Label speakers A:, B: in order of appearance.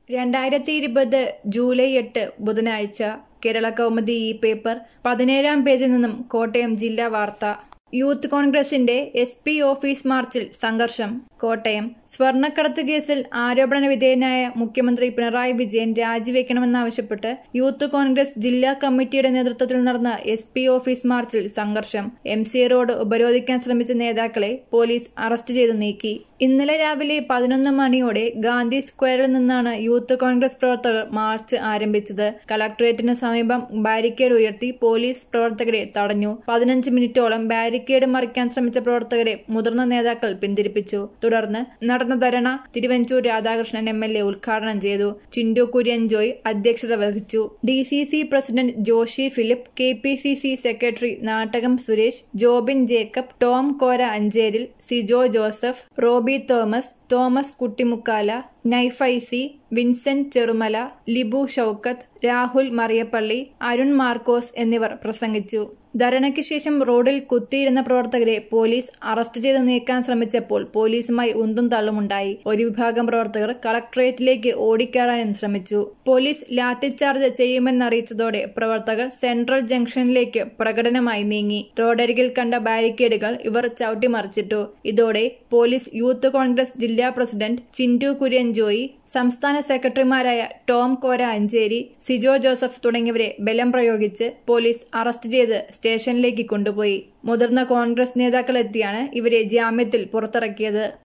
A: രണ്ടായിരത്തി ഇരുപത് ജൂലൈ എട്ട് ബുധനാഴ്ച കേരള കൗമുദി ഈ പേപ്പർ പതിനേഴാം പേജിൽ നിന്നും കോട്ടയം ജില്ലാ വാർത്ത യൂത്ത് കോൺഗ്രസിന്റെ എസ് പി ഓഫീസ് മാർച്ചിൽ സംഘർഷം കോട്ടയം സ്വർണ്ണക്കടത്ത് കേസിൽ ആരോപണ വിധേയനായ മുഖ്യമന്ത്രി പിണറായി വിജയൻ രാജിവെക്കണമെന്നാവശ്യപ്പെട്ട് യൂത്ത് കോൺഗ്രസ് ജില്ലാ കമ്മിറ്റിയുടെ നേതൃത്വത്തിൽ നടന്ന എസ് പി ഓഫീസ് മാർച്ചിൽ സംഘർഷം എം സി റോഡ് ഉപരോധിക്കാൻ ശ്രമിച്ച നേതാക്കളെ പോലീസ് അറസ്റ്റ് ചെയ്ത് നീക്കി ഇന്നലെ രാവിലെ പതിനൊന്ന് മണിയോടെ ഗാന്ധി സ്ക്വയറിൽ നിന്നാണ് യൂത്ത് കോൺഗ്രസ് പ്രവർത്തകർ മാർച്ച് ആരംഭിച്ചത് കളക്ടറേറ്റിന് സമീപം ബാരിക്കേഡ് ഉയർത്തി പോലീസ് പ്രവർത്തകരെ തടഞ്ഞു പതിനഞ്ച് മിനിറ്റോളം ബാരിക്കേഡ് മറിക്കാൻ ശ്രമിച്ച പ്രവർത്തകരെ മുതിർന്ന നേതാക്കൾ പിന്തിരിപ്പിച്ചു തുടർന്ന് നടന്ന ധരണ Thiruvanchoor Radhakrishnan M L A ഉദ്ഘാടനം ചെയ്തു ചിൻഡു കുര്യൻ ജോയ് അധ്യക്ഷത വഹിച്ചു D C C president Joshy Philip K P C C secretary Nattakam Suresh Jobin Jacob Tom Kora Ancheril Sijo Joseph Robi Thomas Thomas Kuttimukkala Naifaisy Vincent Cherumala Libu Shoukath Rahul Mariyappally Arun Markose എന്നിവർ പ്രസംഗിച്ചു ധരണയ്ക്ക് ശേഷം റോഡിൽ കുത്തിയിരുന്ന പ്രവർത്തകരെ പോലീസ് അറസ്റ്റ് ചെയ്ത് നീക്കാൻ ശ്രമിച്ചപ്പോൾ പോലീസുമായി ഉന്തും തള്ളുമുണ്ടായി ഒരു വിഭാഗം പ്രവർത്തകർ കളക്ടറേറ്റിലേക്ക് ഓടിക്കയറാനും ശ്രമിച്ചു പോലീസ് ലാത്തിച്ചാർജ് ചെയ്യുമെന്നറിയിച്ചതോടെ പ്രവർത്തകർ സെൻട്രൽ ജംഗ്ഷനിലേക്ക് പ്രകടനമായി നീങ്ങി റോഡരികിൽ കണ്ട ബാരിക്കേഡുകൾ ഇവർ ചവിട്ടിമറിച്ചിട്ടു ഇതോടെ പോലീസ് യൂത്ത് കോൺഗ്രസ് ജില്ലാ പ്രസിഡന്റ് ചിൻഡു കുര്യൻ ജോയി സംസ്ഥാന സെക്രട്ടറിമാരായ ടോം കോര അഞ്ചേരി സിജോ ജോസഫ് തുടങ്ങിയവരെ ബലം പ്രയോഗിച്ച് പോലീസ് അറസ്റ്റ് ചെയ്ത് സ്റ്റേഷനിലേക്ക് കൊണ്ടുപോയി മുതിർന്ന കോൺഗ്രസ് നേതാക്കളെത്തിയാണ് ഇവരെ ജാമ്യത്തിൽ പുറത്തിറക്കിയത്